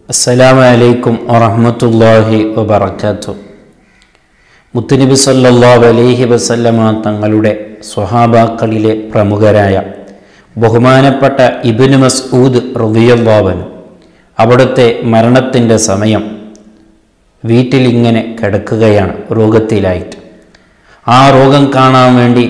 അസ്സലാമു അലൈക്കും വറഹ്മത്തുള്ളാഹി വബറകാതുഹു മുത്തുനബി സല്ലല്ലാഹു അലൈഹി വസല്ലമ തങ്ങളുടെ സ്വഹാബാക്കളിലെ പ്രമുഖരായ ബഹുമാനപ്പെട്ട ഇബ്നു മസ്ഊദ് റളിയല്ലാഹു അൻഹു അവിടുത്തെ മരണത്തിൻ്റെ സമയം വീട്ടിലിങ്ങനെ കിടക്കുകയാണ് രോഗത്തിലായിട്ട് ആ രോഗം കാണാൻ വേണ്ടി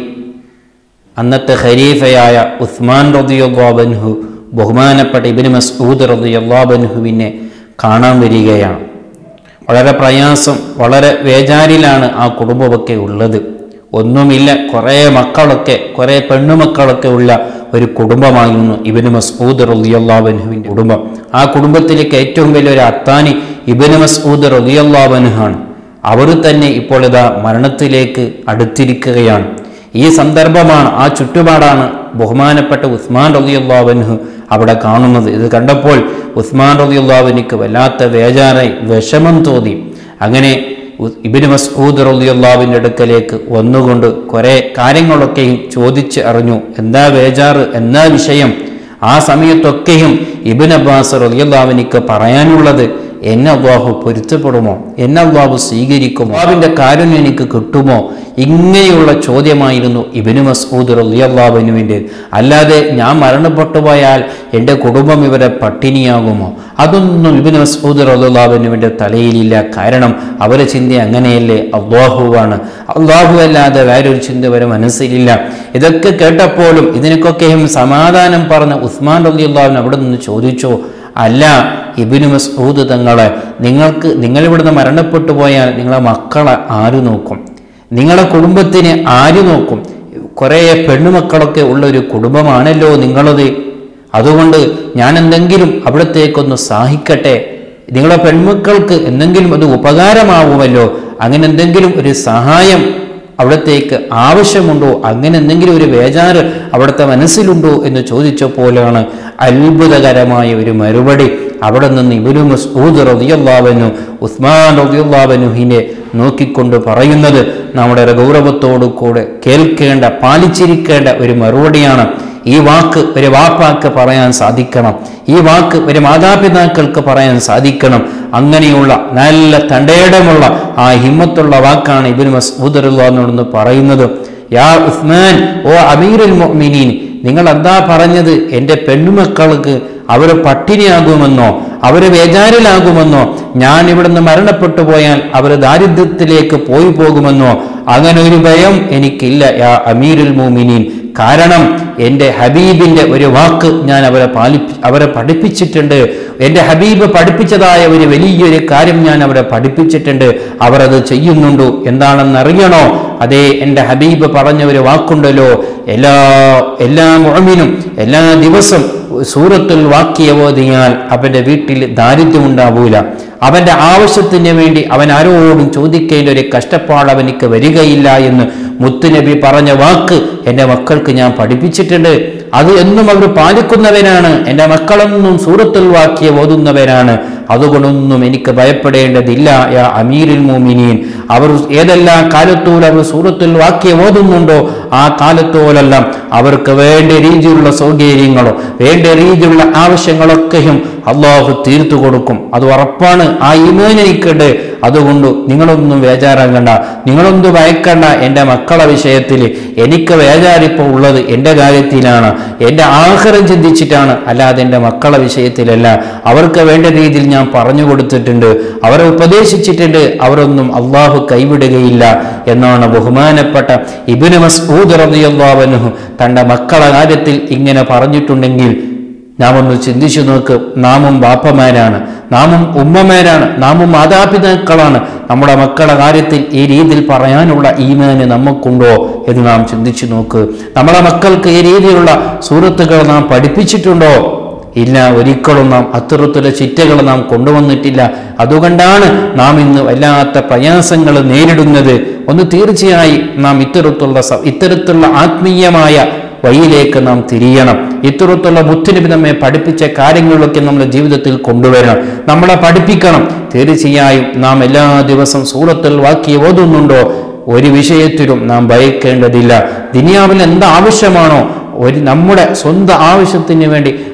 അന്നത്തെ ഖലീഫയായ ഉസ്മാൻ റദിയുള്ളാബൻഹു ബഹുമാനപ്പെട്ട ഇബിന് മസ്ഊദ് റദിയുള്ളാബൻഹുവിനെ കാണാൻ വരികയാണ് വളരെ പ്രയാസം വളരെ വേജാരിലാണ് ആ കുടുംബമൊക്കെ ഉള്ളത് ഒന്നുമില്ല കുറേ മക്കളൊക്കെ കുറേ പെണ്ണുമക്കളൊക്കെ ഉള്ള ഒരു കുടുംബമായിരുന്നു ഇബിന് മസ്ഊദ് റദിയുള്ളാബൻഹുവിൻ്റെ കുടുംബം ആ കുടുംബത്തിലേക്ക് ഏറ്റവും വലിയൊരു അത്താനി ഇബിന് മസ്ഊദ് റദിയുള്ളാബൻഹാണ് അവർ തന്നെ ഇപ്പോൾ ഇതാ മരണത്തിലേക്ക് അടുത്തിരിക്കുകയാണ് ഈ സന്ദർഭമാണ് ആ ചുറ്റുപാടാണ് ബഹുമാനപ്പെട്ട ഉസ്മാൻ റലിയുള്ളാവൻഹു അവിടെ കാണുന്നത് ഇത് കണ്ടപ്പോൾ ഉസ്മാൻ റലിയുള്ളാവനിക്ക് വല്ലാത്ത വേജാറായി വിഷമം തോന്നി അങ്ങനെ ഉ- ഇബ്നു മസ്ഊദ് റലിയുള്ളാവിൻ്റെ അടുക്കലേക്ക് വന്നുകൊണ്ട് കുറേ കാര്യങ്ങളൊക്കെയും ചോദിച്ച് അറിഞ്ഞു എന്താ വേജാറ് എന്താ വിഷയം ആ സമയത്തൊക്കെയും ഇബിൻ അബ്ബാസ് റലിയുള്ളാവിനിക്ക് പറയാനുള്ളത് എന്നെ അള്ളാഹു പൊരുത്തപ്പെടുമോ എന്നെ അള്ളാഹു സ്വീകരിക്കുമോ അള്ളാഹുവിൻ്റെ കാരുണ്യം എനിക്ക് കിട്ടുമോ ഇങ്ങനെയുള്ള ചോദ്യമായിരുന്നു ഇബിനു മസ്ഊദ് റലിയല്ലാബിനുവിൻ്റെ അല്ലാതെ ഞാൻ മരണപ്പെട്ടു പോയാൽ എൻ്റെ കുടുംബം ഇവരെ പട്ടിണിയാകുമോ അതൊന്നും ഇബിന് മസ്ഊദ് റലിയല്ലാബിനുവിൻ്റെ തലയിലില്ല കാരണം അവരെ ചിന്ത അങ്ങനെയല്ലേ അള്ളാഹുവാണ് അള്ളാഹു അല്ലാതെ വേറൊരു ചിന്ത വരെ മനസ്സിലില്ല ഇതൊക്കെ കേട്ടപ്പോഴും ഇതിനൊക്കെയും സമാധാനം പറഞ്ഞ ഉസ്മാൻ റലിയല്ലാവിൻ അവിടെ നിന്ന് ചോദിച്ചോ അല്ല ഇബിനു മസ്ഊദ് തങ്ങളെ നിങ്ങൾക്ക് നിങ്ങളിവിടുന്ന് മരണപ്പെട്ടു പോയാൽ നിങ്ങളെ മക്കളെ ആര് നോക്കും നിങ്ങളെ കുടുംബത്തിന് ആര് നോക്കും കുറേ പെണ്ണുമക്കളൊക്കെ ഉള്ള ഒരു കുടുംബമാണല്ലോ നിങ്ങളത് അതുകൊണ്ട് ഞാൻ എന്തെങ്കിലും അവിടത്തേക്കൊന്ന് സഹായിക്കട്ടെ നിങ്ങളെ പെൺമക്കൾക്ക് എന്തെങ്കിലും അത് ഉപകാരമാവുമല്ലോ അങ്ങനെ എന്തെങ്കിലും ഒരു സഹായം അവിടത്തേക്ക് ആവശ്യമുണ്ടോ അങ്ങനെ എന്തെങ്കിലും ഒരു വേജാറ് അവിടുത്തെ മനസ്സിലുണ്ടോ എന്ന് ചോദിച്ചപ്പോഴാണ് അത്ഭുതകരമായ ഒരു മറുപടി അവിടെ നിന്ന് ഇബനു മസ്ഊദ് റളിയല്ലാഹു ഉസ്മാൻ റളിയല്ലാഹുവിനെ നോക്കിക്കൊണ്ട് പറയുന്നത് നമ്മുടെ ഒരു ഗൗരവത്തോടു കൂടെ കേൾക്കേണ്ട പാലിച്ചിരിക്കേണ്ട ഒരു മറുപടിയാണ് ഈ വാക്ക് ഒരു വാപ്പാക്ക് പറയാൻ സാധിക്കണം ഈ വാക്ക് ഒരു മാതാപിതാക്കൾക്ക് പറയാൻ സാധിക്കണം അങ്ങനെയുള്ള നല്ല തണ്ടേടമുള്ള ആ ഹിമ്മത്തുള്ള വാക്കാണ് ഇബിൻ മസ്ഊദ് റളിയല്ലാഹുവിനോട് പറയുന്നത് യാ ഉസ്മാൻ ഓ അമീറുൽ മുഅ്മിനീൻ നിങ്ങൾ എന്താ പറഞ്ഞത് എൻ്റെ പെണ്ണുമക്കൾക്ക് അവർ പട്ടിണിയാകുമെന്നോ അവർ വേജാരിലാകുമെന്നോ ഞാൻ ഇവിടുന്ന് മരണപ്പെട്ടു പോയാൽ അവർ ദാരിദ്ര്യത്തിലേക്ക് പോയി പോകുമെന്നോ അങ്ങനെ ഒരു ഭയം എനിക്കില്ല യാ അമീരുൽ മോമിനീൻ കാരണം എൻ്റെ ഹബീബിൻ്റെ ഒരു വാക്ക് ഞാൻ അവരെ പാലി അവരെ പഠിപ്പിച്ചിട്ടുണ്ട് എൻ്റെ ഹബീബ് പഠിപ്പിച്ചതായ ഒരു വലിയൊരു കാര്യം ഞാൻ അവരെ പഠിപ്പിച്ചിട്ടുണ്ട് അവർ അത് ചെയ്യുന്നുണ്ടോ എന്താണെന്നറിയണോ അതേ എൻ്റെ ഹബീബ് പറഞ്ഞ ഒരു വാക്കുണ്ടല്ലോ എല്ലാ എല്ലാ മുഴമിനും എല്ലാ ദിവസം സൂറത്തുൽ വാക്കിയ ഓതിയാൽ അവൻ്റെ വീട്ടിൽ ദാരിദ്ര്യം ഉണ്ടാവൂല അവൻ്റെ ആവശ്യത്തിന് വേണ്ടി അവൻ ആരോടും ചോദിക്കേണ്ട ഒരു കഷ്ടപ്പാട് അവനിക്ക് വരികയില്ല എന്ന് മുത്തുനബി പറഞ്ഞ വാക്ക് എൻ്റെ മക്കൾക്ക് ഞാൻ പഠിപ്പിച്ചിട്ടുണ്ട് അത് എന്നും അവർ പാലിക്കുന്നവനാണ് എൻ്റെ മക്കളൊന്നും സൂറത്തുൽ വാക്കിയ ഓതുന്നവരാണ് അതുകൊണ്ടൊന്നും എനിക്ക് ഭയപ്പെടേണ്ടതില്ല യാ അമീരുൽ മോമിനീൻ അവർ ഏതെല്ലാം കാലത്തോൽ അവർ സൂറത്തുൽ വാക്കിയ ഓതുന്നുണ്ടോ ആ കാലത്തോലെല്ലാം അവർക്ക് വേണ്ട രീതിയിലുള്ള സൗകര്യങ്ങളോ വേണ്ട രീതിയിലുള്ള ആവശ്യങ്ങളൊക്കെയും അള്ളാഹു തീർത്തു കൊടുക്കും അത് ഉറപ്പാണ് ആ ഇമേൻ എനിക്കുണ്ട് അതുകൊണ്ട് നിങ്ങളൊന്നും വേജാറാകണ്ട നിങ്ങളൊന്നും ഭയക്കണ്ട എൻ്റെ മക്കളെ വിഷയത്തിൽ എനിക്ക് വേജാറിപ്പോൾ ഉള്ളത് എൻ്റെ കാര്യത്തിലാണ് എൻ്റെ ആഹാരം ചിന്തിച്ചിട്ടാണ് അല്ലാതെ എൻ്റെ മക്കളെ വിഷയത്തിലല്ല അവർക്ക് വേണ്ട രീതിയിൽ ഞാൻ പറഞ്ഞു കൊടുത്തിട്ടുണ്ട് അവരെ ഉപദേശിച്ചിട്ടുണ്ട് അവരൊന്നും അള്ളാഹു കൈവിടുകയില്ല എന്നാണ് ബഹുമാനപ്പെട്ട ഇബിന് മസ്ഊദ് റളിയല്ലാഹു തൻ്റെ മക്കളെ കാര്യത്തിൽ ഇങ്ങനെ പറഞ്ഞിട്ടുണ്ടെങ്കിൽ നാം ഒന്ന് ചിന്തിച്ചു നോക്ക് നാമും ബാപ്പമാരാണ് നാമും ഉമ്മമാരാണ് നാമും മാതാപിതാക്കളാണ് നമ്മുടെ മക്കളുടെ കാര്യത്തിൽ ഈ രീതിയിൽ പറയാനുള്ള ഈമാന് നമുക്കുണ്ടോ എന്ന് നാം ചിന്തിച്ചു നോക്ക് നമ്മളെ മക്കൾക്ക് ഈ രീതിയിലുള്ള സൂറത്തുകൾ നാം പഠിപ്പിച്ചിട്ടുണ്ടോ ഇല്ല ഒരിക്കലും നാം അത്തരത്തിലുള്ള ചിറ്റകൾ നാം കൊണ്ടുവന്നിട്ടില്ല അതുകൊണ്ടാണ് നാം ഇന്ന് വല്ലാത്ത പ്രയാസങ്ങൾ നേരിടുന്നത് ഒന്ന് തീർച്ചയായും നാം ഇത്തരത്തിലുള്ള സ- ഇത്തരത്തിലുള്ള ആത്മീയമായ വഴിയിലേക്ക് നാം തിരിയണം ഇത്തരത്തിലുള്ള മുത്തുനബി നമ്മെ പഠിപ്പിച്ച കാര്യങ്ങളൊക്കെ നമ്മുടെ ജീവിതത്തിൽ കൊണ്ടുവരണം നമ്മളെ പഠിപ്പിക്കണം തീർച്ചയായും നാം എല്ലാ ദിവസം സൂറത്തിൽ വാക്കി ഓതുന്നുണ്ടോ ഒരു വിഷയത്തിലും നാം ഭയക്കേണ്ടതില്ല ദുനിയാവിൽ എന്ത് ആവശ്യമാണോ ഒരു നമ്മുടെ സ്വന്തം ആവശ്യത്തിന് വേണ്ടി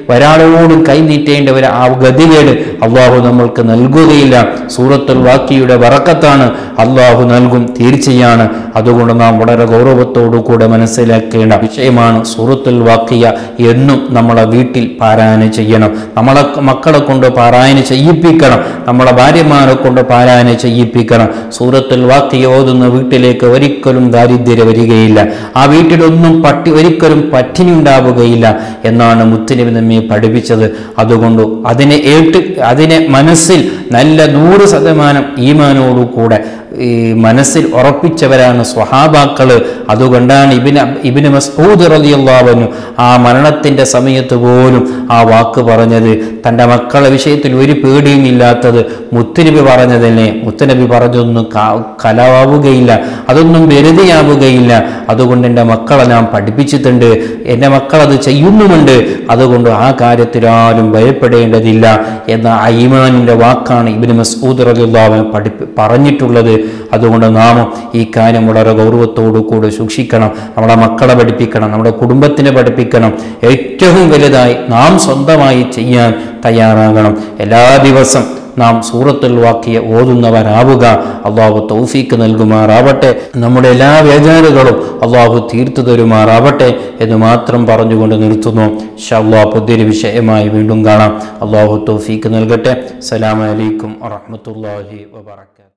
ഒരാളോടും കൈനീട്ടേണ്ട ഒരു ആ ഗതികേട് അള്ളാഹു നമ്മൾക്ക് നൽകുകയില്ല സൂറത്തുൽ വാക്കിയുടെ വറക്കത്താണ് അള്ളാഹു നൽകും തീർച്ചയാണ് അതുകൊണ്ട് നാം വളരെ ഗൗരവത്തോടു കൂടെ മനസ്സിലാക്കേണ്ട വിഷയമാണ് സൂറത്തുൽ വാക്കിയ എന്നും നമ്മളെ വീട്ടിൽ പാരായണം ചെയ്യണം നമ്മളെ മക്കളെ കൊണ്ട് പാരായണം ചെയ്യിപ്പിക്കണം നമ്മളെ ഭാര്യമാരെ കൊണ്ട് പാരായണം ചെയ്യിപ്പിക്കണം സൂറത്തുൽ വാക്കിയ ഓതുന്ന വീട്ടിലേക്ക് ഒരിക്കലും ദാരിദ്ര്യം വരികയില്ല ആ വീട്ടിലൊന്നും പട്ടി ഒരിക്കലും പട്ടിണി ഉണ്ടാവുകയില്ല എന്നാണ് മുത്തുനബി നമ്മെ പഠിപ്പിച്ചത് അതുകൊണ്ട് അതിനെ ഏട്ട് അതിനെ മനസ്സിൽ നല്ല നൂറ് ശതമാനം ഈമാനോടുകൂടെ ഈ മനസ്സിൽ ഉറപ്പിച്ചവരാണ് സ്വഹാബാക്കള് അതുകൊണ്ടാണ് ഇബിന് ഇബിന് മസ്ഊദ് റളിയല്ലാഹു ആ മരണത്തിന്റെ സമയത്ത് പോലും ആ വാക്ക് പറഞ്ഞത് തൻ്റെ മക്കളെ വിഷയത്തിൽ ഒരു പേടിയും ഇല്ലാത്തത് മുത്തുനബി പറഞ്ഞതന്നെ മുത്തുനബി പറഞ്ഞതൊന്നും ക- കലാവുകയില്ല അതൊന്നും വെറുതെയാവുകയില്ല അതുകൊണ്ട് എൻ്റെ മക്കളെ ഞാൻ പഠിപ്പിച്ചിട്ടുണ്ട് എൻ്റെ മക്കളത് ചെയ്യുന്നുമുണ്ട് അതുകൊണ്ട് ആ കാര്യത്തിൽ ആരും ഭയപ്പെടേണ്ടതില്ല എന്ന ആ ഈമാനിൻ്റെ വാക്കാണ് ഇബിന് മസ്ഊദ് റളിയല്ലാഹു പഠിപ്പി പറഞ്ഞിട്ടുള്ളത് അതുകൊണ്ട് നാമും ഈ കാര്യം വളരെ ഗൗരവത്തോടു കൂടെ സൂക്ഷിക്കണം നമ്മളെ മക്കളെ പഠിപ്പിക്കണം നമ്മുടെ കുടുംബത്തിനെ പഠിപ്പിക്കണം ഏറ്റവും വലുതായി നാം സ്വന്തമായി ചെയ്യാൻ തയ്യാറാകണം എല്ലാ ദിവസം നാം സൂറത്തുൽ വാക്കിയ ഓതുന്നവരാവുക അള്ളാഹു തൗഫീക്ക് നൽകുമാറാവട്ടെ നമ്മുടെ എല്ലാ വേജാറുകളും അള്ളാഹു തീർത്തു തരുമാറാവട്ടെ എന്ന് മാത്രം പറഞ്ഞുകൊണ്ട് നിർത്തുന്നു ഷല്ലാ പുതിയൊരു വിഷയമായി വീണ്ടും കാണാം അള്ളാഹു തൗഫീക്ക് നൽകട്ടെ അസ്സലാമു അലൈക്കും വറഹ്മത്തുള്ളാഹി വബറകാതുഹു